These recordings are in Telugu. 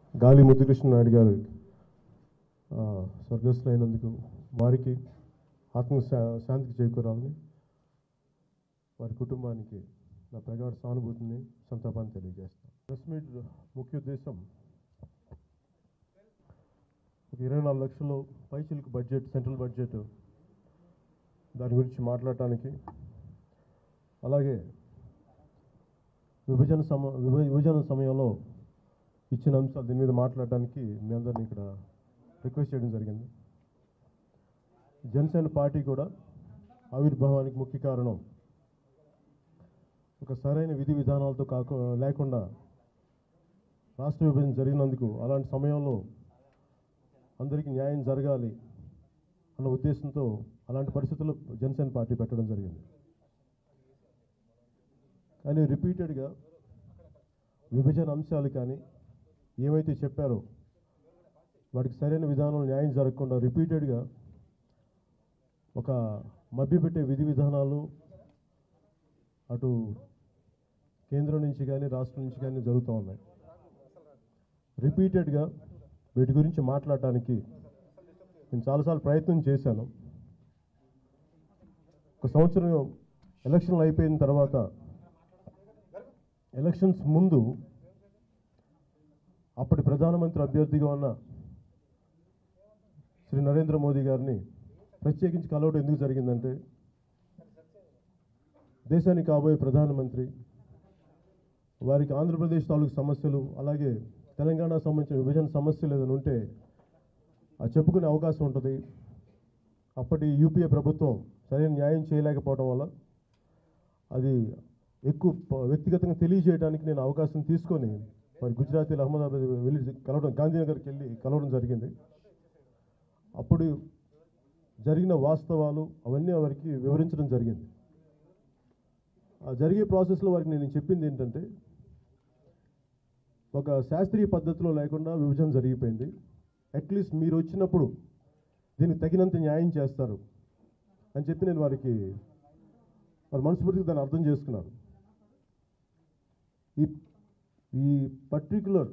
గాలి ముద్దుకృష్ణ నాయుడు గారు ఆ, స్వర్గస్థులైనందుకు వారికి ఆత్మ శా- శాంతికి చేకూరాలని వారి కుటుంబానికి నా ప్రగాఢ సానుభూతిని సంతాపాన్ని తెలియజేస్తాను ప్రెస్ మీట్ ముఖ్య ఉద్దేశం ఒక ఇరవై నాలుగు లక్షలు పైచిలకు బడ్జెట్ సెంట్రల్ బడ్జెట్ దాని గురించి మాట్లాడటానికి అలాగే విభజన సమ విభ- విభజన సమయంలో ఇచ్చిన అంశాలు దీని మీద మాట్లాడడానికి మీ అందరినీ ఇక్కడ రిక్వెస్ట్ చేయడం జరిగింది జనసేన పార్టీ కూడా ఆవిర్భావానికి ముఖ్య కారణం ఒక సరైన విధి విధానాలతో కాకు లేకుండా రాష్ట్ర విభజన జరిగినందుకు అలాంటి సమయంలో అందరికీ న్యాయం జరగాలి అన్న ఉద్దేశంతో అలాంటి పరిస్థితుల్లో జనసేన పార్టీ పెట్టడం జరిగింది కానీ రిపీటెడ్గా విభజన అంశాలు కానీ ఏమైతే చెప్పారో వాటికి సరైన విధానం న్యాయం జరగకుండా రిపీటెడ్గా ఒక మభ్యపెట్టే విధి విధానాలు అటు కేంద్రం నుంచి కానీ రాష్ట్రం నుంచి కానీ జరుగుతూ ఉన్నాయి రిపీటెడ్గా వీటి గురించి మాట్లాడటానికి నేను చాలాసార్లు ప్రయత్నం చేశాను ఒక సంవత్సరం ఎలక్షన్లు అయిపోయిన తర్వాత ఎలక్షన్స్ ముందు అప్పటి ప్రధానమంత్రి అభ్యర్థిగా ఉన్న శ్రీ నరేంద్ర మోదీ గారిని ప్రత్యేకించి కలవడం ఎందుకు జరిగిందంటే దేశానికి కాబోయే ప్రధానమంత్రి వారికి ఆంధ్రప్రదేశ్ తాలూకు సమస్యలు అలాగే తెలంగాణ సంబంధించిన విభజన సమస్యలు ఏదైనా ఉంటే అది చెప్పుకునే అవకాశం ఉంటుంది అప్పటి యూపీఏ ప్రభుత్వం సరైన న్యాయం చేయలేకపోవడం వల్ల అది ఎక్కువ ప- వ్యక్తిగతంగా తెలియజేయడానికి నేను అవకాశం తీసుకొని మరి గుజరాతీలో అహ్మదాబాద్ వెళ్ళి కలవడం గాంధీనగర్కి వెళ్ళి కలవడం జరిగింది అప్పుడు జరిగిన వాస్తవాలు అవన్నీ వారికి వివరించడం జరిగింది ఆ జరిగే ప్రాసెస్లో వారికి నేను చెప్పింది ఏంటంటే ఒక శాస్త్రీయ పద్ధతిలో లేకుండా విభజన జరిగిపోయింది అట్లీస్ట్ మీరు వచ్చినప్పుడు దీనికి తగినంత న్యాయం చేస్తారు అని చెప్పి నేను వారికి వారి మనస్ఫూర్తిగా దాన్ని అర్థం చేసుకున్నారు ఈ ఈ పర్టిక్యులర్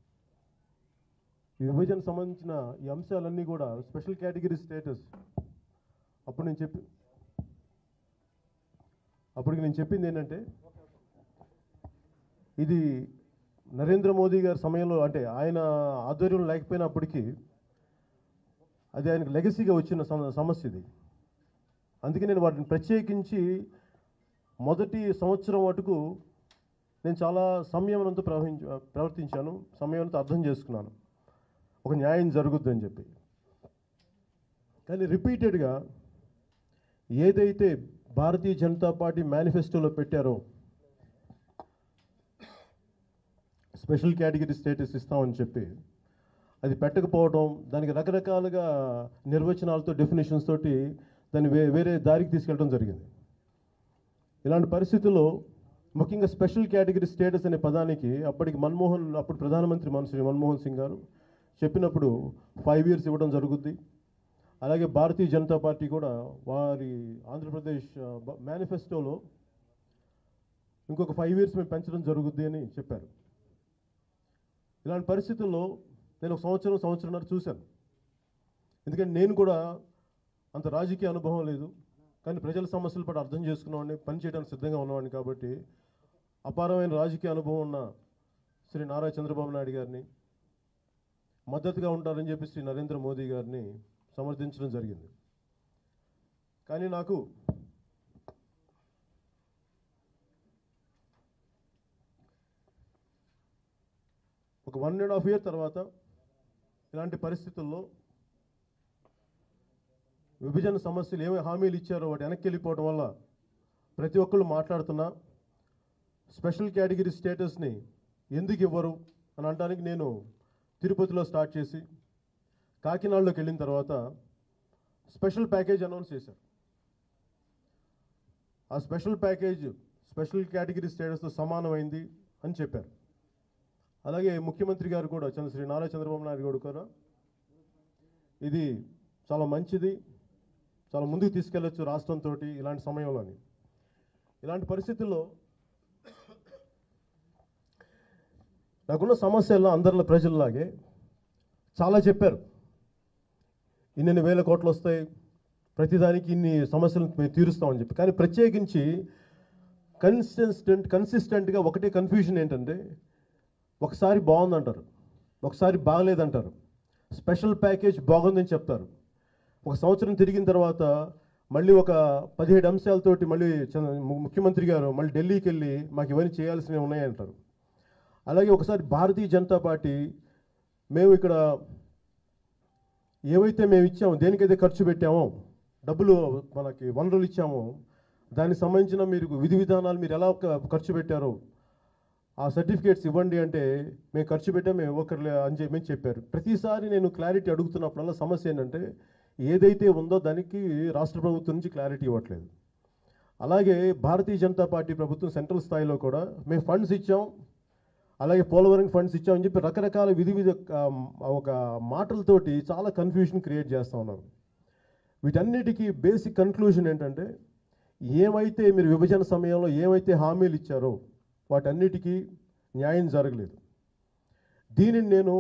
ఈ విభజన సంబంధించిన ఈ అంశాలన్నీ కూడా స్పెషల్ కేటగిరీ స్టేటస్ అప్పుడు నేను చెప్పి అప్పటికి నేను చెప్పింది ఏంటంటే ఇది నరేంద్ర మోదీ గారి సమయంలో అంటే ఆయన ఆధ్వర్యం లేకపోయినప్పటికీ అది ఆయనకు లెగసీగా వచ్చిన సమ- సమస్య ఇది అందుకే నేను వాటిని ప్రత్యేకించి మొదటి సంవత్సరం మటుకు నేను చాలా సంయమనంతో ప్రవహించ ప్రవర్తించాను సంయమనంతో అర్థం చేసుకున్నాను ఒక న్యాయం జరుగుద్దని చెప్పి కానీ రిపీటెడ్గా ఏదైతే భారతీయ జనతా పార్టీ మేనిఫెస్టోలో పెట్టారో స్పెషల్ కేటగిరీ స్టేటస్ ఇస్తామని చెప్పి అది పెట్టకపోవడం దానికి రకరకాలుగా నిర్వచనాలతో డెఫినేషన్స్ తోటి దాన్ని వే వేరే దారికి తీసుకెళ్ళడం జరిగింది ఇలాంటి పరిస్థితుల్లో ముఖ్యంగా స్పెషల్ కేటగిరీ స్టేటస్ అనే పదానికి అప్పటికి మన్మోహన్ అప్పుడు ప్రధానమంత్రి మన శ్రీ మన్మోహన్ సింగ్ గారు చెప్పినప్పుడు ఫైవ్ ఇయర్స్ ఇవ్వడం జరుగుద్ది అలాగే భారతీయ జనతా పార్టీ కూడా వారి ఆంధ్రప్రదేశ్ మేనిఫెస్టోలో ఇంకొక ఫైవ్ ఇయర్స్ మేము పెంచడం జరుగుద్ది అని చెప్పారు ఇలాంటి పరిస్థితుల్లో నేను ఒక సంవత్సరం సంవత్సరంన్నర చూశాను ఎందుకంటే నేను కూడా అంత రాజకీయ అనుభవం లేదు కానీ ప్రజల సమస్యల పట్ల అర్థం చేసుకున్నవాడిని పని చేయడానికి సిద్ధంగా ఉన్నవాడిని కాబట్టి అపారమైన రాజకీయ అనుభవం ఉన్న శ్రీ నారా చంద్రబాబు నాయుడు గారిని మద్దతుగా ఉంటారని చెప్పి శ్రీ నరేంద్ర మోదీ గారిని సమర్థించడం జరిగింది కానీ నాకు ఒక వన్ అండ్ హాఫ్ ఇయర్ తర్వాత ఇలాంటి పరిస్థితుల్లో విభజన సమస్యలు ఏమి హామీలు ఇచ్చారో వాటి వెనక్కి వెళ్ళిపోవడం వల్ల ప్రతి ఒక్కళ్ళు మాట్లాడుతున్నా స్పెషల్ కేటగిరీ స్టేటస్ని ఎందుకు ఇవ్వరు అని అనడానికి నేను తిరుపతిలో స్టార్ట్ చేసి కాకినాడలోకి వెళ్ళిన తర్వాత స్పెషల్ ప్యాకేజ్ అనౌన్స్ చేశారు ఆ స్పెషల్ ప్యాకేజ్ స్పెషల్ కేటగిరీ స్టేటస్తో సమానమైంది అని చెప్పారు అలాగే ముఖ్యమంత్రి గారు కూడా చంద్ర శ్రీ నారా చంద్రబాబు నాయుడు గారు కూడా ఇది చాలా మంచిది చాలా ముందుకు తీసుకెళ్ళొచ్చు రాష్ట్రంతో ఇలాంటి సమయంలోని ఇలాంటి పరిస్థితుల్లో నాకున్న సమస్యల్లో అందరిలో ప్రజల్లాగే చాలా చెప్పారు ఇన్ని వేల కోట్లు వస్తాయి ప్రతిదానికి ఇన్ని సమస్యలను మేము తీరుస్తామని చెప్పి కానీ ప్రత్యేకించి కన్సిస్టెంట్ కన్సిస్టెంట్గా ఒకటే కన్ఫ్యూజన్ ఏంటంటే ఒకసారి బాగుందంటారు ఒకసారి బాగలేదంటారు స్పెషల్ ప్యాకేజ్ బాగుందని చెప్తారు ఒక సంవత్సరం తిరిగిన తర్వాత మళ్ళీ ఒక పదిహేడు అంశాలతోటి మళ్ళీ చంద్ర- ము- ముఖ్యమంత్రి గారు మళ్ళీ ఢిల్లీకి వెళ్ళి మాకు ఇవన్నీ చేయాల్సినవి ఉన్నాయంటారు అలాగే ఒకసారి భారతీయ జనతా పార్టీ మేము ఇక్కడ ఏవైతే మేము ఇచ్చామో దేనికైతే ఖర్చు పెట్టామో డబ్బులు మనకి వనరులు ఇచ్చామో దానికి సంబంధించిన మీరు విధి విధానాలు మీరు ఎలా క- ఖర్చు పెట్టారో ఆ సర్టిఫికేట్స్ ఇవ్వండి అంటే మేము ఖర్చు పెట్టాం మేము ఇవ్వకర్లే అని చెప్పి మేము చెప్పారు ప్రతిసారి నేను క్లారిటీ అడుగుతున్నప్పుడల్లా సమస్య ఏంటంటే ఏదైతే ఉందో దానికి రాష్ట్ర ప్రభుత్వం నుంచి క్లారిటీ ఇవ్వట్లేదు అలాగే భారతీయ జనతా పార్టీ ప్రభుత్వం సెంట్రల్ స్థాయిలో కూడా మేము ఫండ్స్ ఇచ్చాం అలాగే పోలవరం ఫండ్స్ ఇచ్చామని చెప్పి రకరకాల విధి విధి ఆ, ఒక మాటలతోటి చాలా కన్ఫ్యూజన్ క్రియేట్ చేస్తూ ఉన్నారు వీటన్నిటికీ బేసిక్ కన్క్లూజన్ ఏంటంటే ఏమైతే మీరు విభజన సమయంలో ఏమైతే హామీలు ఇచ్చారో వాటన్నిటికీ న్యాయం జరగలేదు దీనిని నేను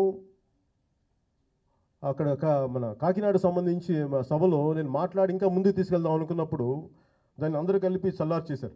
అక్కడ కా- మన కాకినాడ సంబంధించి మా సభలో నేను మాట్లాడి ఇంకా ముందుకు తీసుకెళ్దాం అనుకున్నప్పుడు దాన్ని అందరూ కలిపి చల్లారు చేశారు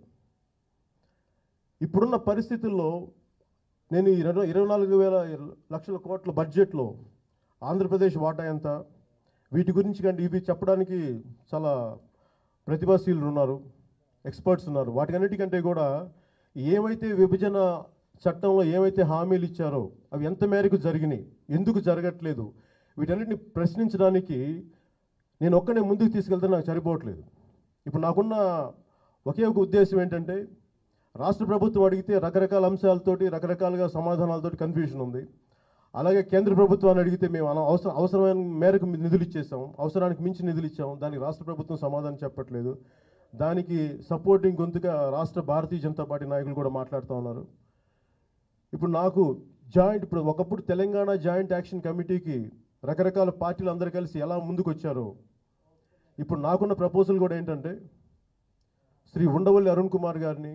ఇప్పుడున్న పరిస్థితుల్లో నేను ఈ ఇరవై ఇరవై నాలుగు వేల లక్షల కోట్ల బడ్జెట్లో ఆంధ్రప్రదేశ్ వాటా ఎంత వీటి గురించి కంటే ఇవి చెప్పడానికి చాలా ప్రతిభాశీలు ఉన్నారు ఎక్స్పర్ట్స్ ఉన్నారు వాటికన్నిటికంటే కూడా ఏవైతే విభజన చట్టంలో ఏవైతే హామీలు ఇచ్చారో అవి ఎంత మేరకు జరిగినాయి ఎందుకు జరగట్లేదు వీటన్నిటిని ప్రశ్నించడానికి నేను ఒక్కనే ముందుకు తీసుకెళ్తే నాకు సరిపోవట్లేదు ఇప్పుడు నాకున్న ఒకే ఒక ఉద్దేశం ఏంటంటే రాష్ట్ర ప్రభుత్వం అడిగితే రకరకాల అంశాలతోటి రకరకాలుగా సమాధానాలతోటి కన్ఫ్యూజన్ ఉంది అలాగే కేంద్ర ప్రభుత్వాన్ని అడిగితే మేము అన- అవసరం అవసరమైన మేరకు నిధులు ఇచ్చేసాం అవసరానికి మించి నిధులు ఇచ్చాం దానికి రాష్ట్ర ప్రభుత్వం సమాధానం చెప్పట్లేదు దానికి సపోర్టింగ్ గొంతుగా రాష్ట్ర భారతీయ జనతా పార్టీ నాయకులు కూడా మాట్లాడుతూ ఉన్నారు ఇప్పుడు నాకు జాయింట్ ఇప్పుడు ఒకప్పుడు తెలంగాణ జాయింట్ యాక్షన్ కమిటీకి రకరకాల పార్టీలు అందరూ కలిసి ఎలా ముందుకు వచ్చారో ఇప్పుడు నాకున్న ప్రపోజల్ కూడా ఏంటంటే శ్రీ ఉండవల్లి అరుణ్ కుమార్ గారిని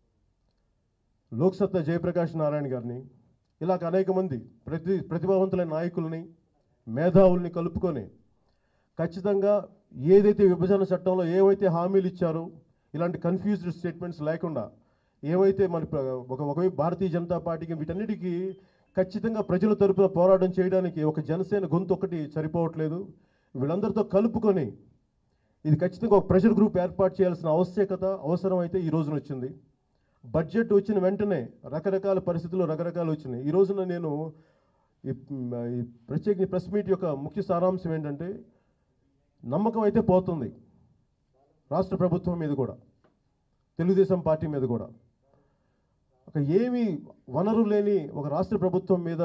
లోక్సత్తా జయప్రకాష్ నారాయణ గారిని ఇలాగ అనేక మంది ప్రతి ప్రతిభావంతులైన నాయకుల్ని మేధావుల్ని కలుపుకొని ఖచ్చితంగా ఏదైతే విభజన చట్టంలో ఏవైతే హామీలు ఇచ్చారో ఇలాంటి కన్ఫ్యూజ్డ్ స్టేట్మెంట్స్ లేకుండా ఏవైతే మన ప్ర- ఒక ఒకవైపు భారతీయ జనతా పార్టీకి వీటన్నిటికీ ఖచ్చితంగా ప్రజల తరపున పోరాటం చేయడానికి ఒక జనసేన గొంతు ఒకటి సరిపోవట్లేదు వీళ్ళందరితో కలుపుకొని ఇది ఖచ్చితంగా ఒక ప్రెషర్ గ్రూప్ ఏర్పాటు చేయాల్సిన ఆవశ్యకత అవసరం అయితే ఈ రోజున వచ్చింది బడ్జెట్ వచ్చిన వెంటనే రకరకాల పరిస్థితులు రకరకాలు వచ్చినాయి ఈ రోజున నేను ఈ ఈ ప్రత్యేక ప్రెస్ మీట్ యొక్క ముఖ్య సారాంశం ఏంటంటే నమ్మకం అయితే పోతుంది రాష్ట్ర ప్రభుత్వం మీద కూడా తెలుగుదేశం పార్టీ మీద కూడా ఒక ఏమీ వనరు లేని ఒక రాష్ట్ర ప్రభుత్వం మీద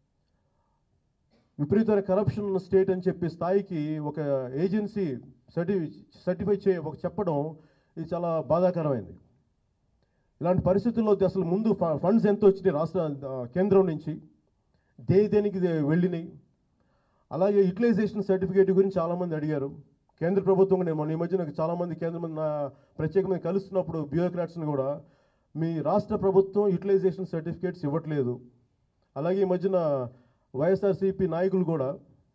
విపరీతమైన కరప్షన్ ఉన్న స్టేట్ అని చెప్పి స్థాయికి ఒక ఏజెన్సీ సర్టి సర్టిఫై చే ఒక చెప్పడం ఇది చాలా బాధాకరమైంది ఇలాంటి పరిస్థితుల్లో అసలు ముందు ఫ- ఫండ్స్ ఎంత వచ్చినాయి రాష్ట్ర ఆ, కేంద్రం నుంచి దే దేనికి ఇది వెళ్ళినాయి అలాగే యూటిలైజేషన్ సర్టిఫికేట్ గురించి చాలామంది అడిగారు కేంద్ర ప్రభుత్వం నేను మొన్న ఈ మధ్య నాకు చాలామంది కేంద్ర మంది నా ప్రత్యేకమైన కలుస్తున్నప్పుడు బ్యూరోక్రాట్స్ని కూడా మీ రాష్ట్ర ప్రభుత్వం యూటిలైజేషన్ సర్టిఫికేట్స్ ఇవ్వట్లేదు అలాగే ఈ మధ్యన వైఎస్ఆర్సీపీ నాయకులు కూడా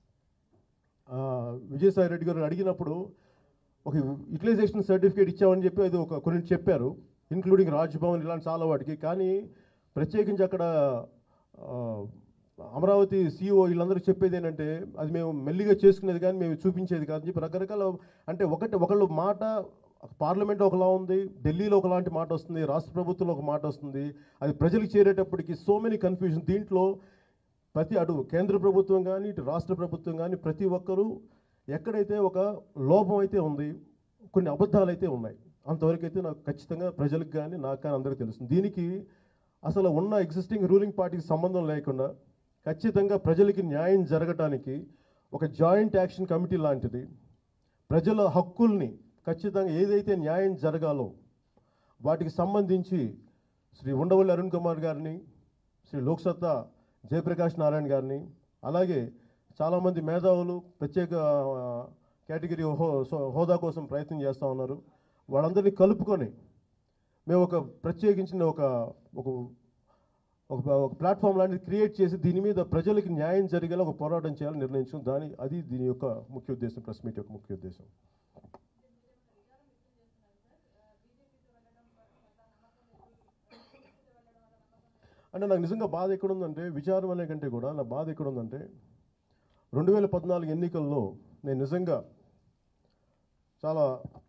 ఆ, విజయసాయి రెడ్డి గారు అడిగినప్పుడు ఒక యూటిలైజేషన్ సర్టిఫికేట్ ఇచ్చామని చెప్పి అది ఒక కొన్ని చెప్పారు ఇంక్లూడింగ్ రాజ్భవన్ ఇలాంటి చాలా వాటికి కానీ ప్రత్యేకించి అక్కడ ఆ, అమరావతి సిఇఓ వీళ్ళందరూ చెప్పేది ఏంటంటే అది మేము మెల్లిగా చేసుకునేది కానీ మేము చూపించేది కాదని చెప్పి రకరకాల అంటే ఒకటి ఒకళ్ళు మాట పార్లమెంట్ ఒకలా ఉంది ఢిల్లీలో ఒకలాంటి మాట వస్తుంది రాష్ట్ర ప్రభుత్వంలో ఒక మాట వస్తుంది అది ప్రజలకు చేరేటప్పటికి సో మెనీ కన్ఫ్యూజన్ దీంట్లో ప్రతి అటు కేంద్ర ప్రభుత్వం కానీ ఇటు రాష్ట్ర ప్రభుత్వం కానీ ప్రతి ఒక్కరూ ఎక్కడైతే ఒక లోపం అయితే ఉంది కొన్ని అబద్ధాలు అయితే ఉన్నాయి అంతవరకు అయితే నాకు ఖచ్చితంగా ప్రజలకు కానీ నాకు కానీ అందరికీ తెలుస్తుంది దీనికి అసలు ఉన్న ఎగ్జిస్టింగ్ రూలింగ్ పార్టీకి సంబంధం లేకుండా ఖచ్చితంగా ప్రజలకి న్యాయం జరగటానికి ఒక జాయింట్ యాక్షన్ కమిటీ లాంటిది ప్రజల హక్కుల్ని ఖచ్చితంగా ఏదైతే న్యాయం జరగాలో వాటికి సంబంధించి శ్రీ ఉండవల్లి అరుణ్ కుమార్ గారిని శ్రీ లోక్సత్తా జయప్రకాష్ నారాయణ గారిని అలాగే చాలామంది మేధావులు ప్రత్యేక ఆ, కేటగిరీ హో సో- హోదా కోసం ప్రయత్నం చేస్తూ ఉన్నారు వాళ్ళందరినీ కలుపుకొని మేము ఒక ప్రత్యేకించిన ఒక ఒక ఒక ఒక ప్లాట్ఫామ్ లాంటిది క్రియేట్ చేసి దీని మీద ప్రజలకి న్యాయం జరిగేలా ఒక పోరాటం చేయాలని నిర్ణయించాం దాని అది దీని యొక్క ముఖ్య ఉద్దేశం ప్రెస్ మీట్ యొక్క ముఖ్య ఉద్దేశం అంటే నాకు నిజంగా బాధ ఎక్కడుందంటే విచారం అనే కంటే కూడా నా బాధ ఎక్కడుందంటే రెండు వేల పద్నాలుగు ఎన్నికల్లో నేను నిజంగా చాలా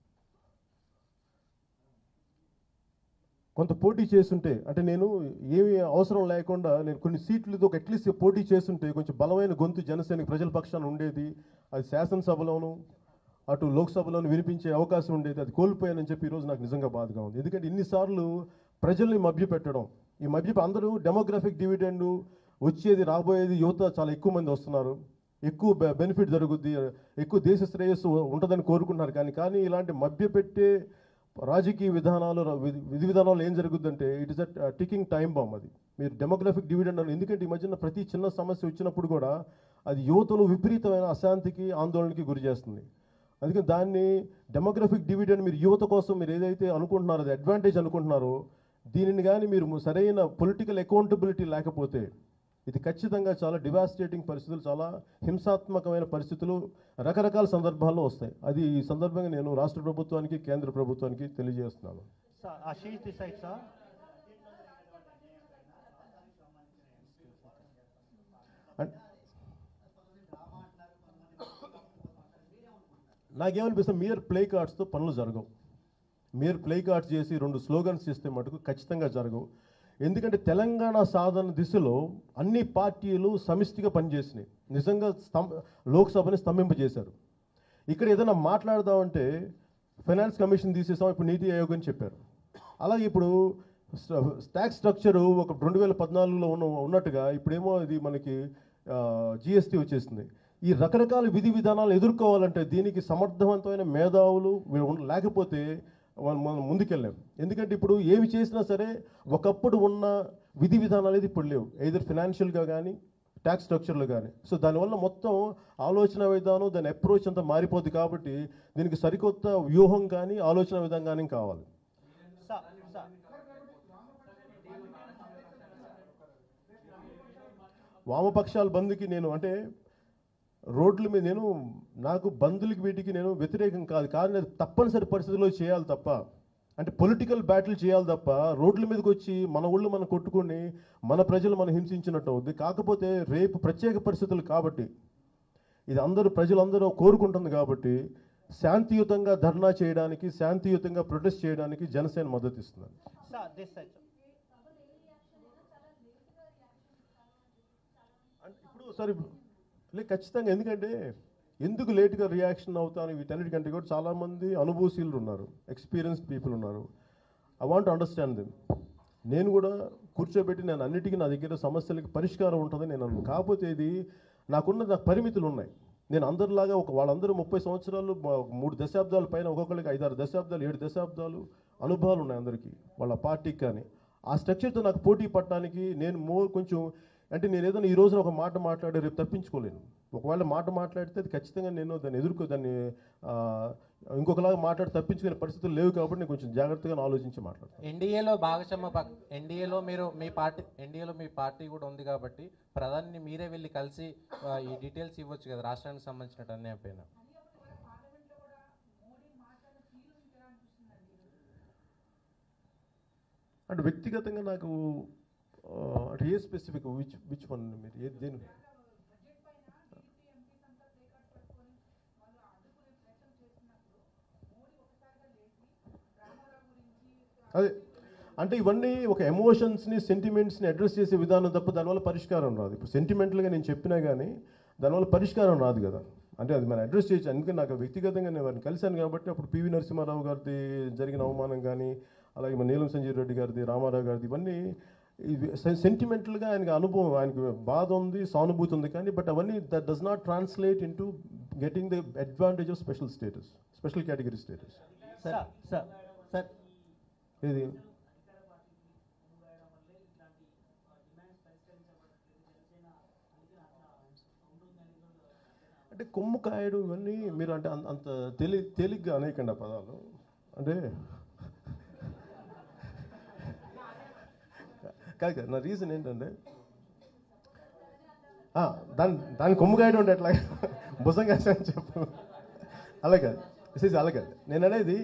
కొంత పోటీ చేస్తుంటే అంటే నేను ఏమీ అవసరం లేకుండా నేను కొన్ని సీట్లతో అట్లీస్ట్ పోటీ చేస్తుంటే కొంచెం బలమైన గొంతు జనసేనకి ప్రజల పక్షాన ఉండేది అది శాసనసభలోను అటు లోక్సభలోను వినిపించే అవకాశం ఉండేది అది కోల్పోయానని చెప్పి ఈరోజు నాకు నిజంగా బాధగా ఉంది ఎందుకంటే ఇన్నిసార్లు ప్రజల్ని మభ్యపెట్టడం ఈ మభ్య అందరూ డెమోగ్రఫిక్ డివిడెండ్ వచ్చేది రాబోయేది యువత చాలా ఎక్కువ మంది వస్తున్నారు ఎక్కువ బె- బెనిఫిట్ జరుగుద్ది ఎక్కువ దేశ శ్రేయస్సు ఉంటుందని కోరుకుంటున్నారు కానీ కానీ ఇలాంటి మభ్యపెట్టే రాజకీయ విధానాలు ర- విధి- విధి విధానాలు ఏం జరుగుద్దంటే it is a ticking time bomb అది మీరు డెమోగ్రఫిక్ డివిడెండ్ అని ఎందుకంటే ఈ మధ్యన ప్రతి చిన్న సమస్య వచ్చినప్పుడు కూడా అది యువతను విపరీతమైన అశాంతికి ఆందోళనకి గురి చేస్తుంది అందుకని దాన్ని డెమోగ్రఫిక్ డివిడెండ్ మీరు యువత కోసం మీరు ఏదైతే అనుకుంటున్నారో అది అడ్వాంటేజ్ అనుకుంటున్నారో దీనిని కానీ మీరు సరైన పొలిటికల్ అకౌంటబిలిటీ లేకపోతే ఇది ఖచ్చితంగా చాలా డివాస్టేటింగ్ పరిస్థితులు చాలా హింసాత్మకమైన పరిస్థితులు రకరకాల సందర్భాల్లో వస్తాయి అది ఈ సందర్భంగా నేను రాష్ట్ర ప్రభుత్వానికి కేంద్ర ప్రభుత్వానికి తెలియజేస్తున్నాను Sir, Ashish this side, sir. And నాకేమనిపిస్తుంది మియర్ ప్లే కార్డ్స్తో పనులు జరగవు మీరు ప్లే కార్డ్స్ చేసి రెండు స్లోగన్స్ చేస్తే మటుకు ఖచ్చితంగా జరగవు ఎందుకంటే తెలంగాణ సాధన దిశలో అన్ని పార్టీలు సమిష్టిగా పనిచేసినాయి నిజంగా స్తం లోక్సభని స్తంభింపజేశారు ఇక్కడ ఏదైనా మాట్లాడదామంటే ఫైనాన్స్ కమిషన్ తీసేసాం ఇప్పుడు నీతి ఆయోగ్ అని చెప్పారు అలాగే ఇప్పుడు ట్యాక్స్ స్ట్రక్చర్ ఒక రెండు వేల పద్నాలుగులో ఉన్న ఉన్నట్టుగా ఇప్పుడేమో ఇది మనకి జిఎస్టీ వచ్చేసింది ఈ రకరకాల విధి విధానాలు ఎదుర్కోవాలంటే దీనికి సమర్థవంతమైన మేధావులు వీళ్ళు ఉన్న- లేకపోతే మనం మనం ముందుకెళ్ళాం ఎందుకంటే ఇప్పుడు ఏమి చేసినా సరే ఒకప్పుడు ఉన్న విధి విధానాలు అనేది ఇప్పుడు లేవు ఎయిదర్ ఫినాన్షియల్గా కానీ ట్యాక్స్ స్ట్రక్చర్లు కానీ సో దానివల్ల మొత్తం ఆలోచన విధానం దాని అప్రోచ్ అంతా మారిపోద్ది కాబట్టి దీనికి సరికొత్త వ్యూహం కానీ ఆలోచన విధానం కానీ కావాలి Sir, sir. వామపక్షాల బంద్కి నేను అంటే రోడ్ల మీద నేను నాకు బంధులకి వీటికి నేను వ్యతిరేకం కాదు కానీ అది తప్పనిసరి పరిస్థితుల్లో చేయాలి తప్ప అంటే పొలిటికల్ బ్యాటిల్ చేయాలి తప్ప రోడ్ల మీదకి వచ్చి మన ఊళ్ళు మనం కొట్టుకొని మన ప్రజలు మనం హింసించినట్టు అవుద్ది కాకపోతే రేపు ప్రత్యేక పరిస్థితులు కాబట్టి ఇది అందరూ ప్రజలందరూ కోరుకుంటుంది కాబట్టి శాంతియుతంగా ధర్నా చేయడానికి శాంతియుతంగా ప్రొటెస్ట్ చేయడానికి జనసేన మద్దతు ఇస్తున్నారు Sir, this side, sir. అంటే ఇప్పుడు సరే లేదు ఖచ్చితంగా ఎందుకంటే ఎందుకు లేట్గా రియాక్షన్ అవుతాను వీటన్నిటికంటే కూడా చాలామంది అనుభవశీలు ఉన్నారు ఎక్స్పీరియన్స్డ్ పీపుల్ ఉన్నారు ఐ వాంట్ అండర్స్టాండ్ దెమ్ నేను కూడా కూర్చోబెట్టి నేను అన్నిటికీ నా దగ్గర సమస్యలకి పరిష్కారం ఉంటుందని నేను అన్నాను కాకపోతే ఇది నాకున్న నాకు పరిమితులు ఉన్నాయి నేను అందరిలాగా ఒక వాళ్ళందరూ ముప్పై సంవత్సరాలు మా- మూడు దశాబ్దాల పైన ఒక్కొక్కరికి ఐదారు దశాబ్దాలు ఏడు దశాబ్దాలు అనుభవాలు ఉన్నాయి అందరికీ వాళ్ళ పార్టీకి కానీ ఆ స్ట్రక్చర్తో నాకు పోటీ పడటానికి నేను మోర్ కొంచెం అంటే నేను ఏదైనా ఈ రోజున ఒక మాట మాట్లాడి రేపు తప్పించుకోలేను ఒకవేళ మాట మాట్లాడితే అది ఖచ్చితంగా నేను దాన్ని ఎదుర్కో దాన్ని ఆ, ఇంకొకలాగా మాట్లాడి తప్పించుకునే పరిస్థితులు లేవు కాబట్టి నేను కొంచెం జాగ్రత్తగా ఆలోచించి మాట్లాడతాను ఎన్డీఏలో భాగస్వామ్య పక్ ఎన్డీఏలో మీరు మీ పార్టీ ఎన్డీఏలో మీ పార్టీ కూడా ఉంది కాబట్టి ప్రధాని మీరే వెళ్ళి కలిసి ఆ, ఈ డీటెయిల్స్ ఇవ్వచ్చు కదా రాష్ట్రానికి సంబంధించిన అన్యాయం పైన అంటే వ్యక్తిగతంగా నాకు ఆ, అంటే ఏ స్పెసిఫిక్ విచ్ విచ్ వన్ మీరు ఏ దేని అదే అంటే ఇవన్నీ ఒక ఎమోషన్స్ని సెంటిమెంట్స్ని అడ్రస్ చేసే విధానం తప్ప దానివల్ల పరిష్కారం రాదు ఇప్పుడు సెంటిమెంటల్గా నేను చెప్పినా కానీ దానివల్ల పరిష్కారం రాదు కదా అంటే అది మనం అడ్రస్ చేయొచ్చు అందుకని నాకు వ్యక్తిగతంగా నేను వారిని కలిశాను కాబట్టి అప్పుడు పివి నరసింహారావు గారిది జరిగిన అవమానం కానీ అలాగే మన నీలం సంజీవ్ రెడ్డి గారిది రామారావు గారిది ఇవన్నీ ఇది సెంటిమెంటల్గా ఆయనకి అనుభవం ఆయనకి బాధ ఉంది సానుభూతి ఉంది కానీ బట్ అవన్నీ that does not translate into getting the advantage of special status special category status Sir, sir, sir. ఇది అంటే కొమ్ము కాయడు ఇవన్నీ మీరు అంటే అంత- అంత తేలి తేలిగ్గా అనేకండి ఆ పదాలు అంటే కాదు కాదు నా రీజన్ ఏంటంటే ఆ, దాని దాని కొమ్ము కాయడం ఉంటే ఎట్లా భుజం కాసని చెప్పు అలా కాదు సిసి అలా కాదు నేను అనేది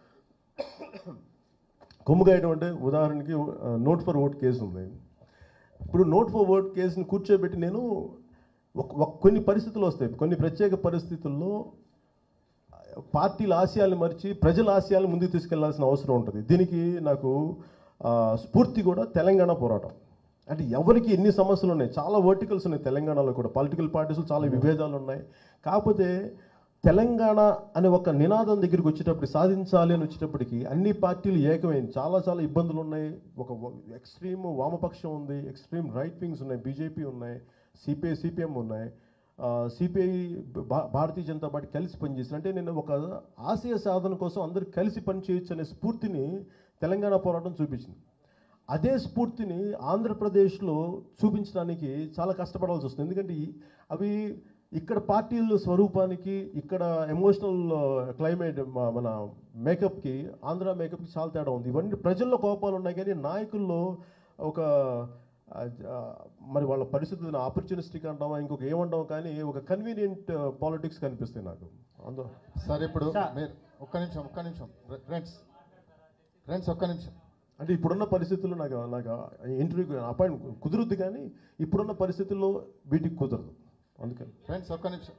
కొమ్ము కాయడం అంటే ఉదాహరణకి నోట్ ఫర్ ఓట్ కేసు ఉంది ఇప్పుడు నోట్ ఫర్ ఓట్ కేసుని కూర్చోబెట్టి నేను ఒక- ఒక కొన్ని పరిస్థితులు వస్తాయి కొన్ని ప్రత్యేక పరిస్థితుల్లో పార్టీల ఆశయాలు మరిచి ప్రజల ఆశయాలు ముందుకు తీసుకెళ్లాల్సిన అవసరం ఉంటుంది దీనికి నాకు ఆ, స్ఫూర్తి కూడా తెలంగాణ పోరాటం అంటే ఎవరికి ఎన్ని సమస్యలు ఉన్నాయి చాలా వర్టికల్స్ ఉన్నాయి తెలంగాణలో కూడా పొలిటికల్ పార్టీస్ చాలా విభేదాలు ఉన్నాయి కాకపోతే తెలంగాణ అనే ఒక నినాదం దగ్గరికి వచ్చేటప్పుడు సాధించాలి అని వచ్చేటప్పటికి అన్ని పార్టీలు ఏకమైంది చాలా చాలా ఇబ్బందులు ఉన్నాయి ఒక ఎక్స్ట్రీమ్ వామపక్షం ఉంది ఎక్స్ట్రీమ్ రైట్ వింగ్స్ ఉన్నాయి బీజేపీ ఉన్నాయి సిపిఐ సిపిఎం ఉన్నాయి సిపిఐ భారతీయ జనతా పార్టీ కలిసి పనిచేసింది అంటే నేను ఒక ఆశయ సాధన కోసం అందరూ కలిసి పనిచేయొచ్చు అనే స్ఫూర్తిని తెలంగాణ పోరాటం చూపించింది అదే స్ఫూర్తిని ఆంధ్రప్రదేశ్లో చూపించడానికి చాలా కష్టపడాల్సి వస్తుంది ఎందుకంటే ఈ- అవి ఇక్కడ పార్టీల స్వరూపానికి ఇక్కడ ఎమోషనల్ క్లైమేట్ మన మేకప్కి ఆంధ్ర మేకప్కి చాలా తేడా ఉంది ఇవన్నీ ప్రజల్లో కోపాలు ఉన్నాయి కానీ నాయకుల్లో ఒక ఆ, ఆ, మరి వాళ్ళ పరిస్థితులను ఆపర్చునిస్టిక్ అంటామా ఇంకొక ఏమంటాం కానీ ఒక కన్వీనియంట్ పాలిటిక్స్ కనిపిస్తాయి నాకు అందులో సార్ ఇప్పుడు సార్. మీరు ఒక్క నిమిషం ఒక్క నిమిషం ఫ్రెండ్స్ ఫ్రెండ్స్ ఒక్క నిమిషం అంటే ఇప్పుడున్న పరిస్థితుల్లో నాకు నాకు ఇంటర్వ్యూకి అపాయింట్ కుదురుద్ది కానీ ఇప్పుడున్న పరిస్థితుల్లో వీటికి కుదరదు అందుకని ఫ్రెండ్స్ ఒక్క నిమిషం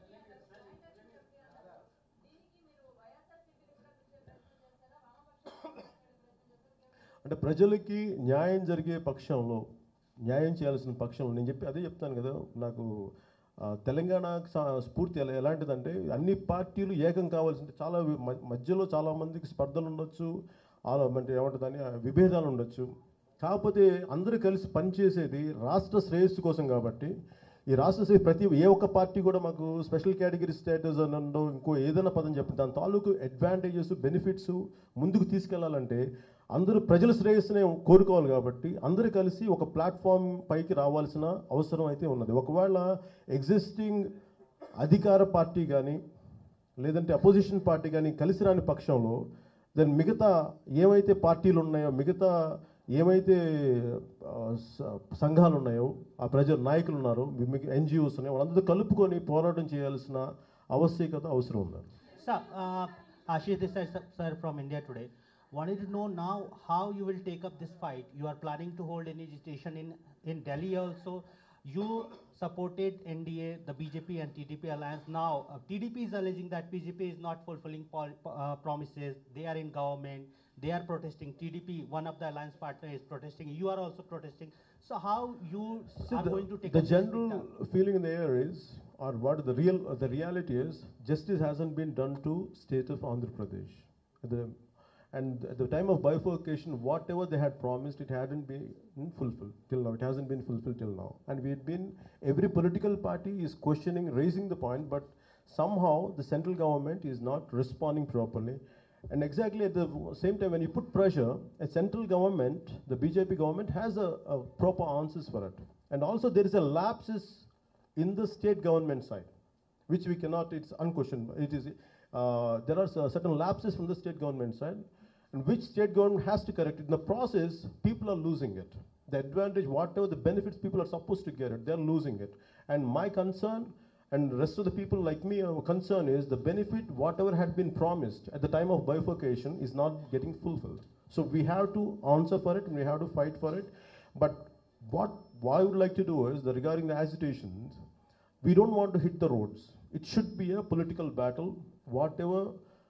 అంటే ప్రజలకి న్యాయం జరిగే పక్షంలో న్యాయం చేయాల్సిన పక్షంలో నేను చెప్పి అదే చెప్తాను కదా నాకు ఆ, తెలంగాణ స- స్ఫూర్తి ఎలా ఎలాంటిదంటే అన్ని పార్టీలు ఏకం కావాల్సింది చాలా వి- మ- మధ్యలో చాలా మందికి స్పర్ధలు ఉండొచ్చు ఆలో అంటే ఏమంటుందని ఆ, విభేదాలు ఉండొచ్చు కాకపోతే అందరూ కలిసి పనిచేసేది రాష్ట్ర శ్రేయస్సు కోసం కాబట్టి ఈ రాష్ట్ర శ్రేయస్సు ప్రతి ఏ ఒక్క పార్టీ కూడా మాకు స్పెషల్ కేటగిరీ స్టేటస్ అని అనో ఇంకో ఏదైనా పదం చెప్పి దాని తాలూకు అడ్వాంటేజెస్ బెనిఫిట్స్ ముందుకు తీసుకెళ్లాలంటే అందరూ ప్రజల శ్రేయస్సునే కోరుకోవాలి కాబట్టి అందరూ కలిసి ఒక ప్లాట్ఫామ్ పైకి రావాల్సిన అవసరం అయితే ఉన్నది ఒకవేళ ఎగ్జిస్టింగ్ అధికార పార్టీ కానీ లేదంటే అపోజిషన్ పార్టీ కానీ కలిసి రాని పక్షంలో దాని మిగతా ఏమైతే పార్టీలు ఉన్నాయో మిగతా ఏమైతే ఆ, స- సంఘాలు ఉన్నాయో ఆ ప్రజల నాయకులు ఉన్నారో ఎన్జిఓస్ ఉన్నాయో వాళ్ళందరూ కలుపుకొని పోరాటం చేయాల్సిన ఆవశ్యకత అవసరం ఉంది Sir, uh, Ashish Desai sir, sir from India today. Wanted to know now how you will take up this fight. You are planning to hold any agitation in, in Delhi also. You supported NDA, the BJP and TDP alliance. Now, uh, TDP is alleging that BJP is not fulfilling pol- uh, promises. They are in government. They are protesting. TDP, one of the alliance partner, is protesting. You are also protesting. So, how you See, are the, going to take the up this general victim? feeling in the air is, or what the real, the reality is, justice hasn't been done to state of Andhra Pradesh. The, and at the time of bifurcation, whatever they had promised, it hadn't been fulfilled till now. It hasn't been fulfilled till now. And we had been, every political party is questioning, raising the point, but somehow the central government is not responding properly. And exactly at the same time, when you put pressure, a central government, the BJP government, has a, a proper answers for it. And also there is a lapses in the state government side, which we cannot, it's unquestioned. It is, uh, there are cer- certain lapses from the state government side, and which state government has to correct it. In the process, people are losing it. The advantage, whatever the benefits people are supposed to get it, they're losing it. And my concern, and the rest of the people like me, our concern is the benefit, whatever had been promised at the time of bifurcation, is not getting fulfilled. So we have to answer for it and we have to fight for it. But what, what I would like to do is, the, regarding the agitations, we don't want to hit the roads. It should be a political battle. Whatever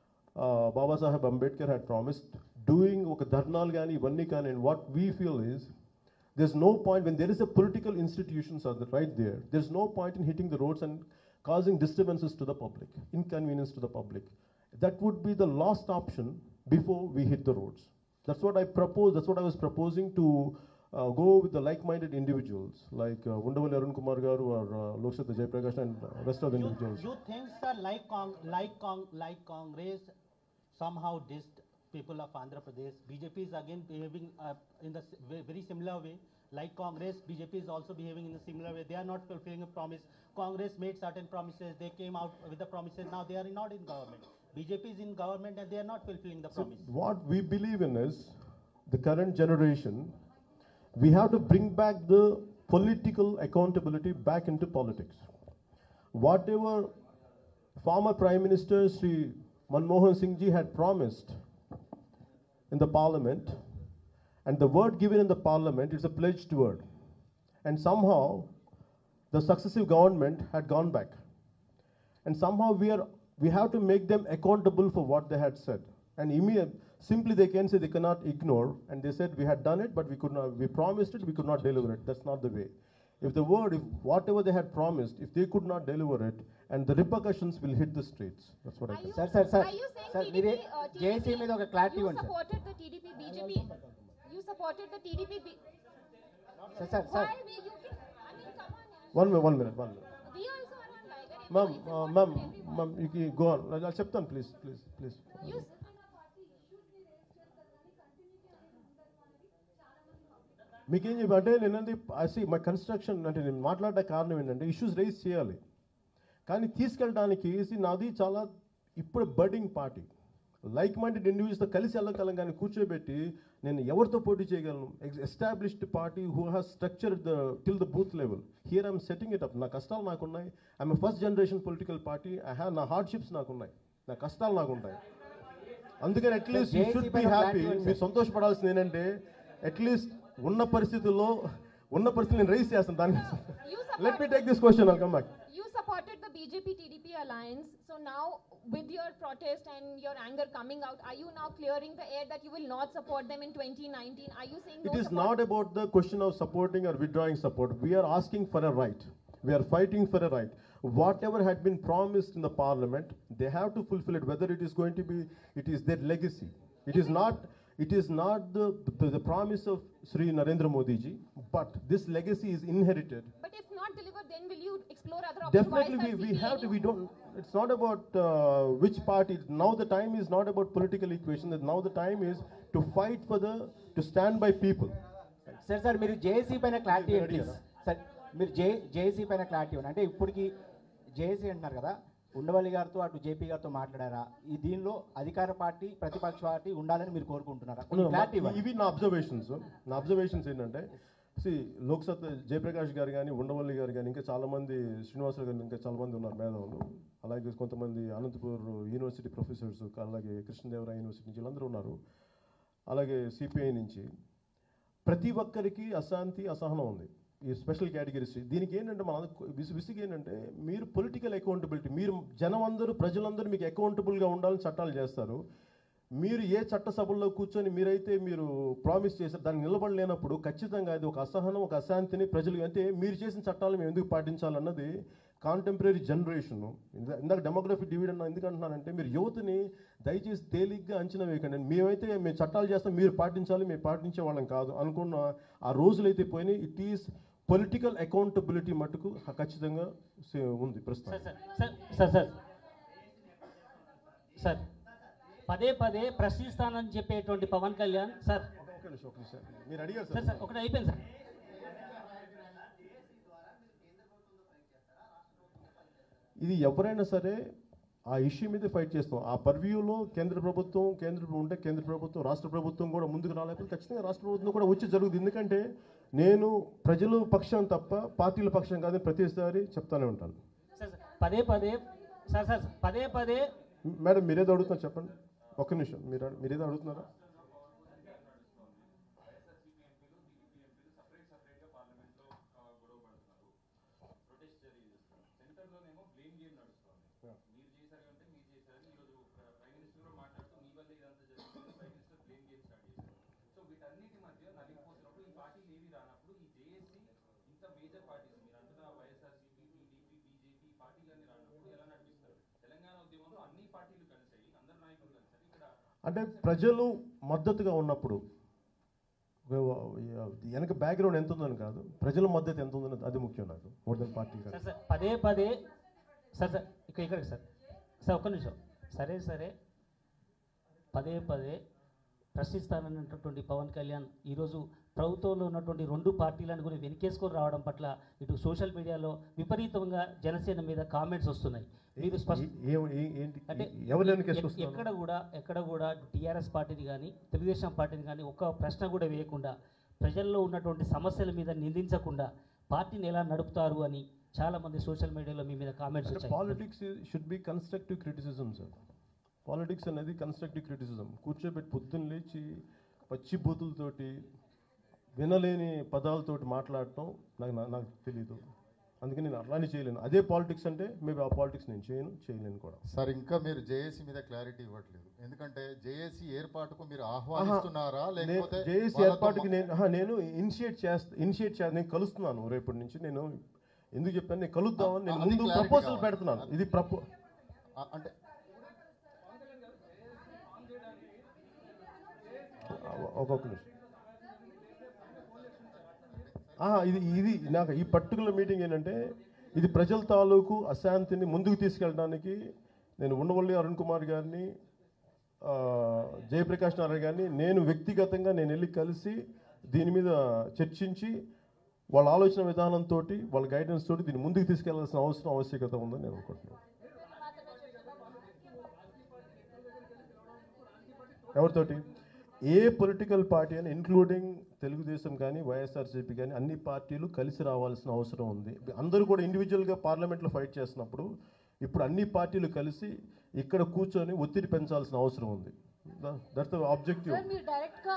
uh, Baba Sahib Ambedkar had promised, doing ఒక ధర్నాలు కానీ ఇవన్నీ కానీ and what we feel is there's no point when there is a political institutions are the- right there there's no point in hitting the roads and causing disturbances to the public inconvenience to the public that would be the last option before we hit the roads that's what i propose that's what i was proposing to uh, go with the like-minded individuals like uh, Undavali Arun Kumar Garu or uh, Lokshata Jayaprakash and uh, rest of the You, individuals you think, sir, like Cong, like Cong, like Congress somehow dissed people of Andhra Pradesh. BJP is again behaving uh, in the s- ve- very similar way. Like Congress, BJP is also behaving in a similar way. They are not fulfilling a promise. Congress made certain promises. They came out with the promises. Now they are not in government. BJP is in government and they are not fulfilling the So promise. what we believe in is the current generation We have to bring back the political accountability back into politics. Whatever former Prime Minister Sri Manmohan Singh ji had promised in the parliament, and the word given in the parliament is a pledged word. And somehow the successive government had gone back. And somehow we are we have to make them accountable for what they had said. And immediate, simply they can say they cannot ignore. And they said we had done it, but we could not. We promised it, we could not deliver it. That's not the way. If the word, if whatever they had promised, if they could not deliver it, and the repercussions will hit the streets. That's what I Are can you, say. Sir, sir, sir. Are you saying Sir, TDP, మీరే uh, JSC TDP మీద ఒక clarity you ఇవ్వండి, sir. supported the TDP BJP you supported the TDP B- sir sir why sir we you can, I mean come on yeah. One minute, one minute, one minute. we also are on Tiger and Ma'am, it's uh, important ma'am, for everyone. ma'am, you can go on. I'll I'll చెప్తాను please, please, please. you s- మీకేం చెప్పి అంటే నేనంది అసి మా కన్స్ట్రక్షన్ అంటే నేను మాట్లాడే కారణం ఏంటంటే ఇష్యూస్ రైజ్ చేయాలి కానీ తీసుకెళ్ళడానికి see, నాది చాలా ఇప్పుడు బర్డింగ్ పార్టీ లైక్ మైండెడ్ ఇండివిజువల్స్తో కలిసి వెళ్ళగలం కానీ కూర్చోబెట్టి నేను ఎవరితో పోటీ చేయగలను established party who has structure the till the booth level here I'm setting it up నా కష్టాలు నాకున్నాయి I'm first generation political party I have నా హార్డ్షిప్స్ నాకున్నాయి నా కష్టాలు నాకుంటాయి అందుకని at least you JC should be పైన హ్యాపీ clarity ఇవ్వండి, మీరు సంతోషపడాల్సింది ఏంటంటే అట్లీస్ట్ ఉన్న పరిస్థితుల్లో ఉన్న పరిస్థితి నేను రైస్ చేస్తాను దాని you let me support, take this question I'll come back you supported the BJP TDP alliance so now with your protest and your anger coming out are you now clearing the air that you will not support them in 2019 are you saying no It is support? not about the question of supporting or withdrawing support. We are asking for a right. We are fighting for a right. Whatever had been promised in the parliament, they have to fulfill it. Whether it is going to be, it is their legacy. It is not. It is not the, the, the promise of Sri Narendra Modi ji, but this legacy is inherited. but if not delivered then will you explore other options Why Definitely, is we, that we have to. CPI? We don't. It's not about uh, which party. Now the time is not about political equation. Now the time is to fight for the to stand by people. Sir sir మీరు జేఏసీ పైన క్లారిటీ మీరు ఇవ్వండి అడిగారా? సార్ మీరు జే జేఏసీ పైన క్లారిటీ ఇవ్వండి అంటే ఇప్పటికి జేఏసీ అంటున్నారు కదా ఉండవల్లి గారితో అటు జేపీ గారితో మాట్లాడారా ఈ దీనిలో అధికార పార్టీ ప్రతిపక్ష పార్టీ ఉండాలని మీరు కోరుకుంటున్నారా No, క్లారిటీ మా- ఇవ్వండి ఇవి నా అబ్జర్వేషన్స్ నా అబ్జర్వేషన్స్ ఏంటంటే సి లోక్సత్ జయప్రకాష్ గారు కానీ ఉండవల్లి గారు కానీ ఇంకా చాలా మంది శ్రీనివాసరావు గారు ఇంకా చాలా మంది ఉన్నారు మేధావులు అలాగే కొంతమంది అనంతపూర్ యూనివర్సిటీ ప్రొఫెసర్స్ అలాగే కృష్ణదేవరాయ యూనివర్సిటీ నుంచి వీళ్ళందరూ ఉన్నారు అలాగే సిపిఐ నుంచి ప్రతి ఒక్కరికి అశాంతి అసహనం ఉంది ఈ స్పెషల్ కేటగిరీస్ దీనికి ఏంటంటే మన విసి విసిగి ఏంటంటే మీరు పొలిటికల్ అకౌంటబిలిటీ మీరు జనం అందరూ ప్రజలందరూ మీకు అకౌంటబుల్గా ఉండాలని చట్టాలు చేస్తారు మీరు ఏ చట్టసభల్లో కూర్చొని మీరైతే మీరు ప్రామిస్ చేశారు దాన్ని నిలబడలేనప్పుడు ఖచ్చితంగా అది ఒక అసహనం ఒక అశాంతిని ప్రజలు అంటే మీరు చేసిన చట్టాలు మేము ఎందుకు పాటించాలన్నది కాంటెంపరీ జనరేషన్ ఇందాక డెమోగ్రఫీ డివిడెండ్ ఎందుకు అంటున్నానంటే మీరు యువతని దయచేసి తేలిగ్గా అంచనా వేయకండి మేమైతే మేము చట్టాలు చేస్తాం మీరు పాటించాలి మేము పాటించే వాళ్ళం కాదు అనుకున్న ఆ రోజులైతే పోయినాయి ఇట్ ఈస్ పొలిటికల్ అకౌంటబిలిటీ మటుకు ఖచ్చితంగా సే- ఉంది ప్రస్తుతం sir sir sir sir sir పదే పదే ప్రశ్నిస్తానని చెప్పేటువంటి పవన్ కళ్యాణ్ సార్ ఒక్క నిమిషం, ఒక్క నిమిషం. మీరు అడిగారు సార్ సార్ సార్ ఒకటి అయిపోయింది సార్ ఇది ఎవరైనా సరే ఆ ఇష్యూ మీద ఫైట్ చేస్తాం ఆ పర్వ్యూలో కేంద్ర ప్రభుత్వం కేంద్ర ప్రభు- ఉంటే కేంద్ర ప్రభుత్వం రాష్ట్ర ప్రభుత్వం కూడా ముందుకు రాలేకపోతే ఖచ్చితంగా రాష్ట్ర ప్రభుత్వం కూడా వచ్చి జరుగుతుంది ఎందుకంటే నేను ప్రజల పక్షం తప్ప పార్టీల పక్షం కాదని ప్రతిసారి చెప్తానే ఉంటాను సార్ సార్ పదే పదే సార్ సార్ పదే పదే మేడం మీరేదో అడుగుతున్నారు చెప్పండి ఒక్క నిమిషం మీరు మీరేదో అడుగుతున్నారా అంటే ప్రజలు మద్దతుగా ఉన్నప్పుడు వెనక బ్యాక్గ్రౌండ్ ఎంత ఉందని కాదు ప్రజల మద్దతు ఎంత ఉందని అది ముఖ్యం నాకు మోర్ దెన్ పార్టీ కాదు సార్ సార్ పదే పదే సార్ సార్ ఇక్కడ ఇక్కడికి సార్ సార్ ఒక్క నిమిషం సరే సరే పదే పదే ప్రశ్నిస్తానన్నటువంటి పవన్ కళ్యాణ్ ఈరోజు ప్రభుత్వంలో ఉన్నటువంటి రెండు పార్టీలను కూడా వెనకేసుకొని రావడం పట్ల ఇటు సోషల్ మీడియాలో విపరీతంగా జనసేన మీద కామెంట్స్ వస్తున్నాయి మీరు స్పష్ట ఏ- ఏ- ఏ- ఏంటి అంటే ఎవరు ఎక్- వెనకేసుకొస్తున్నారు? ఎక్కడ కూడా ఎక్కడ కూడా టీఆర్ఎస్ పార్టీని కానీ తెలుగుదేశం పార్టీని కానీ ఒక్క ప్రశ్న కూడా వేయకుండా ప్రజల్లో ఉన్నటువంటి సమస్యల మీద నిందించకుండా పార్టీని ఎలా నడుపుతారు అని చాలామంది సోషల్ మీడియాలో మీ మీద కామెంట్స్ అంటే వచ్చాయి politics should be constructive criticism sir politics అనేది కన్స్ట్రక్టివ్ క్రిటిసిజం కూర్చోబెట్టి పొద్దున్న లేచి పచ్చి బూతులతోటి వినలేని పదాలతోటి మాట్లాడటం నాకు నా- నాకు తెలియదు అందుకని నేను అట్లానే చేయలేను అదే పాలిటిక్స్ అంటే మేబీ ఆ పాలిటిక్స్ నేను చేయను చేయలేను కూడా సార్ ఇంకా మీరు జేఏసీ మీద క్లారిటీ ఇవ్వట్లేదు ఎందుకంటే జేఏసీ ఏర్పాటుకు మీరు ఆహ్వానిస్తున్నారా లేకపోతే జేఏసీ వాళ్ళతో ఏర్పాటుకి మా- నేను ఆహా, నేను ఇనిషియేట్ చేస్తా ఇనిషియేట్ చేస్తా నేను కలుస్తున్నాను రేపటి నుంచి నేను ఎందుకు చెప్పాను నేను కలుద్దామని నేను అది ముందు clarity ప్రపోజల్ కావాలి. పెడుతున్నాను ఇది ప్రపో ఆ, అంటే ఒక్కొక్క నిమిషం ఆహా, ఇది ఇది నాకు ఈ పర్టికులర్ మీటింగ్ ఏంటంటే ఇది ప్రజల తాలూకు అశాంతిని ముందుకు తీసుకెళ్ళడానికి నేను ఉండవల్లి అరుణ్ కుమార్ గారిని ఆ, జయప్రకాష్ నారాయణ గారిని నేను వ్యక్తిగతంగా నేను వెళ్ళి కలిసి దీని మీద చర్చించి వాళ్ళ ఆలోచన విధానంతో వాళ్ళ గైడెన్స్ తోటి దీన్ని ముందుకు తీసుకెళ్లాల్సిన అవసరం ఆవశ్యకత ఉందని నేను అనుకుంటున్నాను ఎవరితోటి ఏ పొలిటికల్ పార్టీ అని ఇంక్లూడింగ్ తెలుగుదేశం కానీ వైఎస్ఆర్సీపీ కానీ అన్ని పార్టీలు కలిసి రావాల్సిన అవసరం ఉంది అందరూ కూడా ఇండివిజువల్గా పార్లమెంట్లో ఫైట్ చేస్తున్నప్పుడు ఇప్పుడు అన్ని పార్టీలు కలిసి ఇక్కడ కూర్చొని ఒత్తిడి పెంచాల్సిన అవసరం ఉంది దట్స్ ద ఆబ్జెక్టివ్ సార్ మీరు డైరెక్ట్ గా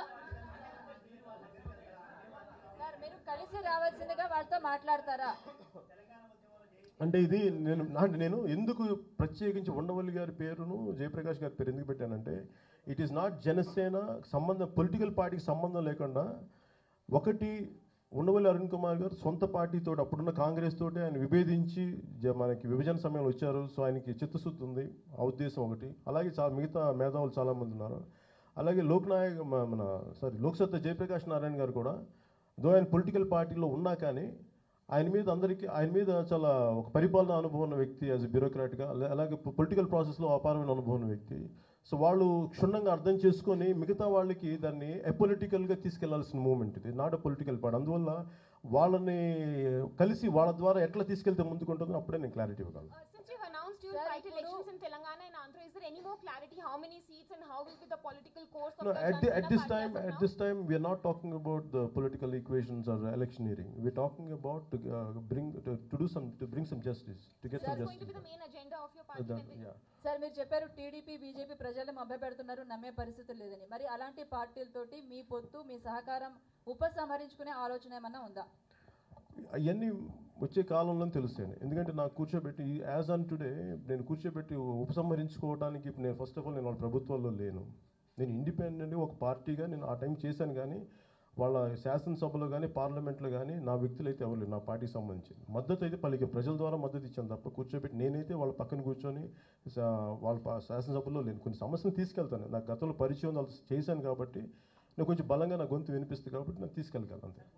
సార్ మీరు కలిసి రావాల్సిందిగా వాళ్ళతో మాట్లాడతారా అంటే ఇది నేను అంటే నేను ఎందుకు ప్రత్యేకించి ఉండవల్లి గారి పేరును జయప్రకాష్ గారి పేరు ఎందుకు పెట్టానంటే ఇట్ ఈస్ నాట్ జనసేన సంబంధం పొలిటికల్ పార్టీకి సంబంధం లేకుండా ఒకటి ఉండవల్లి అరుణ్ కుమార్ గారు సొంత పార్టీతో అప్పుడున్న కాంగ్రెస్ తోటి ఆయన విభేదించి జ- మనకి విభజన సమయంలో వచ్చారు సో ఆయనకి చిత్తశుద్ధి ఉంది ఆ ఉద్దేశం ఒకటి అలాగే చాలా మిగతా మేధావులు చాలామంది ఉన్నారు అలాగే లోక్నాయక్ మ- మన సారీ లోక్సత్తా జయప్రకాష్ నారాయణ గారు కూడా దో ఆయన పొలిటికల్ పార్టీలో ఉన్నా కానీ ఆయన మీద అందరికీ ఆయన మీద చాలా ఒక పరిపాలన అనుభవం ఉన్న వ్యక్తి యాజ్ బ్యూరోక్రాట్గా అలాగే పొలిటికల్ ప్రాసెస్లో అపారమైన అనుభవం ఉన్న వ్యక్తి సో వాళ్ళు క్షుణ్ణంగా అర్థం చేసుకొని మిగతా వాళ్ళకి దాన్ని అపొలిటికల్గా తీసుకెళ్లాల్సిన మూమెంట్ ఇది నాట్ అ పొలిటికల్ పార్ట్ అందువల్ల వాళ్ళని కలిసి వాళ్ళ ద్వారా ఎట్లా తీసుకెళ్తే ముందుకుంటుందో అప్పుడే నేను క్లారిటీ ఇవ్వగలను Uh, since you've announced you'll Sir, fight ఇప్పుడు- elections in Telangana and Andhra, is there any more clarity? How many seats and how will be the political course of No, the at, the, Janata at this party time, as of at now? this time, we are not talking about the political equations or electioneering. We're talking about to uh, bring to, to do some to bring some justice to get So some that's going to justice. be the main agenda of your Uh, party. that- when we- yeah. Sir మీరు చెప్పారు టీడీపీ బీజేపీ ప్రజల్ని మభ్యపెడుతున్నారు నమ్మే పరిస్థితి లేదని మరి అలాంటి పార్టీలతోటి మీ పొత్తు మీ సహకారం ఉపసంహరించుకునే ఆలోచన ఏమన్నా ఉందా అవన్నీ వచ్చే కాలంలో తెలుస్తాయి ఎందుకంటే నాకు కూర్చోబెట్టి యాజ్ ఆన్ టుడే నేను కూర్చోబెట్టి ఉపసంహరించుకోవడానికి ఇప్పుడు నేను ఫస్ట్ ఆఫ్ ఆల్ నేను వాళ్ళ ప్రభుత్వాల్లో లేను నేను ఇండిపెండెంట్గా ఒక పార్టీగా నేను ఆ టైం చేశాను కానీ వాళ్ళ శాసనసభలో కానీ పార్లమెంట్లో కానీ నా వ్యక్తులు అయితే ఎవరు లేరు నా పార్టీకి సంబంధించి మద్దతు అయితే పలికి ప్రజల ద్వారా మద్దతు ఇచ్చాను తప్ప కూర్చోబెట్టి నేనైతే వాళ్ళ పక్కన కూర్చొని సా- వాళ్ళ పా- శాసనసభలో లేను కొన్ని సమస్యలు తీసుకెళ్తాను నాకు గతంలో పరిచయం ఉంది, వాళ్ళు చేశాను కాబట్టి నేను కొంచెం బలంగా నా గొంతు వినిపిస్తుంది కాబట్టి నేను తీసుకెళ్ళగలను అంతే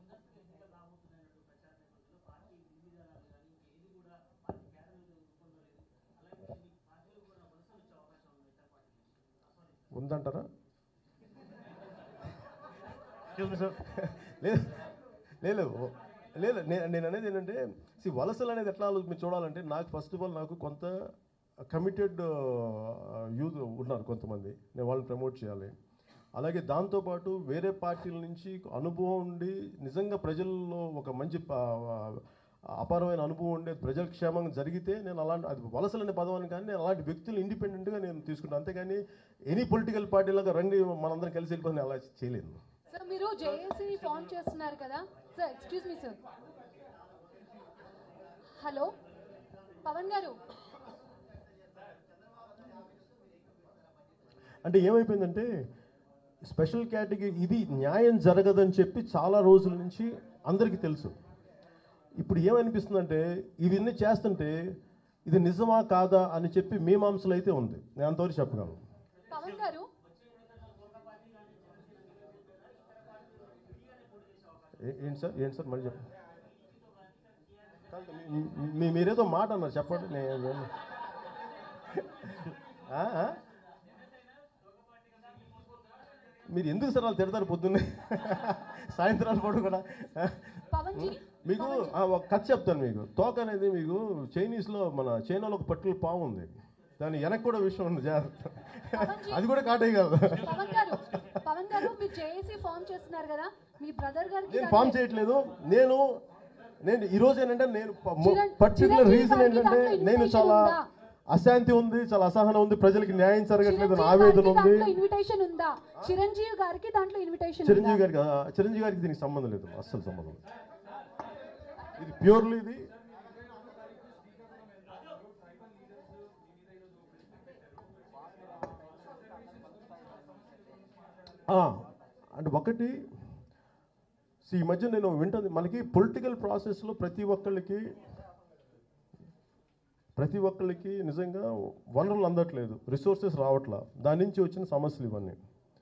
ఉందంటారా లేదు లేదు లేదు నేను నేను అనేది ఏంటంటే సి వలసలు అనేది ఎట్లా ఆలో- మీరు చూడాలంటే నాకు ఫస్ట్ ఆఫ్ ఆల్ నాకు కొంత కమిటెడ్ యూత్ ఉన్నారు కొంతమంది నేను వాళ్ళని ప్రమోట్ చేయాలి అలాగే దాంతోపాటు వేరే పార్టీల నుంచి అనుభవం ఉండి నిజంగా ప్రజల్లో ఒక మంచి ప- అపారమైన అనుభవం ఉండే ప్రజల క్షేమంగా జరిగితే నేను అలాంటి అది వలసలు అనే పదం అని కానీ నేను అలాంటి వ్యక్తులు ఇండిపెండెంట్గా నేను తీసుకుంటాను అంతేగాని ఎనీ పొలిటికల్ పార్టీలాగా రండి మనందరం కలిసి వెళ్ళిపోయి అలా చేయలేను సార్ మీరు జేఏసీని ఫామ్ చేస్తున్నారు కదా sir excuse me sir hello Pawan garu అంటే ఏమైపోయిందంటే స్పెషల్ కేటగిరీ ఇది న్యాయం జరగదని చెప్పి చాలా రోజుల నుంచి అందరికీ తెలుసు ఇప్పుడు ఏమనిపిస్తుందంటే ఇవన్నీ చేస్తుంటే ఇది నిజమా కాదా అని చెప్పి మీమాంసలు అయితే ఉంది నేను అంతవరకు చెప్పగలను పవన్ గారు ఏ- ఏంటి సార్ ఏంటి సార్ మళ్ళీ చెప్పండి కాదు, మీ- మీ- మీరేదో మాట అన్నారు చెప్పండి నేను ఆ, ఆ? మీరు ఎందుకు సార్ వాళ్ళు తిడతారు పొద్దున్నే సాయంత్రాలు పాటు కూడా ఆ? పవన్ జీ మీకు ఆ, ఒక కథ చెప్తాను మీకు తోక అనేది మీకు చైనీస్లో మన చైనాలో ఒక పట్టుల పాము ఉంది దాని వెనక్కి కూడా విషయం ఉంది జాగ్రత్త అది కూడా కాటేయగలదు పవన్ గారు పవన్ గారు మీరు జేఏసీ ఫామ్ చేస్తున్నారు కదా మీ బ్రదర్ గారికి నేను దాంట్లో- ఫామ్ చేయట్లేదు నేను నేను ఈ రోజు ఏంటంటే నేను చిరణ్- పర్టికులర్ చిరంజీవి రీజన్ గారికి ఏంటంటే దాంట్లో నేను invitation చాలా ఉందా? అశాంతి ఉంది చాలా అసహనం ఉంది ప్రజలకి న్యాయం జరగట్లేదు అని చిరంజీవి ఆవేదన గారికి ఉంది దాంట్లో ఇన్విటేషన్ ఉందా చిరంజీవి గారికి దాంట్లో ఇన్విటేషన్ చిరంజీవి గారికి ఆ, చిరంజీవి గారికి దీనికి సంబంధం లేదు అస్సలు సంబంధం లేదు ఇది ప్యూర్లీ ఇది ఆ, అంటే ఒకటి see, ఈ మధ్య నేను వింటుంది మనకి పొలిటికల్ ప్రాసెస్లో ప్రతి ఒక్కళ్ళకి ప్రతి ఒక్కళ్ళకి నిజంగా వనరులు అందట్లేదు రిసోర్సెస్ రావట్లా దాని నుంచి వచ్చిన సమస్యలు ఇవన్నీ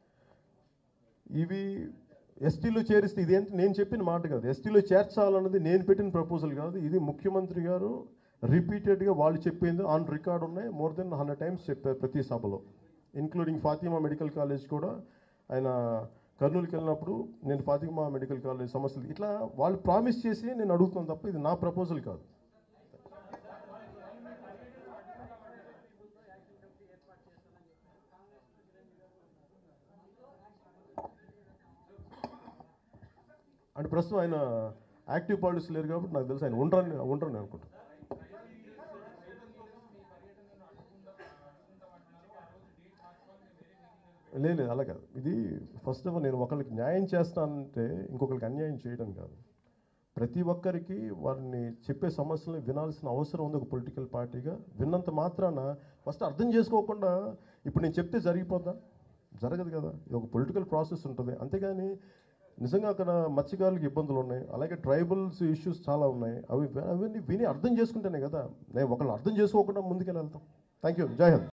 ఇవి ఎస్టీలో చేరిస్తే ఇదేంటి నేను చెప్పిన మాట కాదు ఎస్టీలో చేర్చాలన్నది నేను పెట్టిన ప్రపోజల్ కాదు ఇది ముఖ్యమంత్రి గారు రిపీటెడ్గా వాళ్ళు చెప్పింది ఆన్ రికార్డ్ ఉన్నాయి మోర్ దెన్ హండ్రెడ్ టైమ్స్ చెప్పారు ప్రతి సభలో ఇన్క్లూడింగ్ ఫాతిమా మెడికల్ కాలేజ్ కూడా ఆయన కర్నూలుకి వెళ్ళినప్పుడు నేను ఫాతిమా మెడికల్ కాలేజ్ సమస్యలు ఇట్లా వాళ్ళు ప్రామిస్ చేసి నేను అడుగుతున్నాను తప్ప ఇది నా ప్రపోజల్ కాదు అంటే ప్రస్తుతం ఆయన యాక్టివ్ పాలిటిక్స్ లేరు కాబట్టి నాకు తెలుసు ఆయన ఉండరని ఉండరని అనుకుంటా లేదు లేదు, అలా కాదు ఇది ఫస్ట్ ఆఫ్ ఆల్ నేను ఒకరికి న్యాయం చేస్తానంటే ఇంకొకరికి అన్యాయం చేయడం కాదు ప్రతి ఒక్కరికి వారిని చెప్పే సమస్యలను వినాల్సిన అవసరం ఉంది ఒక పొలిటికల్ పార్టీగా విన్నంత మాత్రాన ఫస్ట్ అర్థం చేసుకోకుండా ఇప్పుడు నేను చెప్తే జరిగిపోద్దా జరగదు కదా ఇది ఒక పొలిటికల్ ప్రాసెస్ ఉంటుంది అంతేగాని నిజంగా అక్కడ మత్స్యకారులకు ఇబ్బందులు ఉన్నాయి అలాగే ట్రైబల్స్ ఇష్యూస్ చాలా ఉన్నాయి అవి అవన్నీ విని అర్థం చేసుకుంటేనే కదా నేను ఒకళ్ళు అర్థం చేసుకోకుండా ముందుకెళ్ళి వెళ్తాం థ్యాంక్ యూ జై హింద్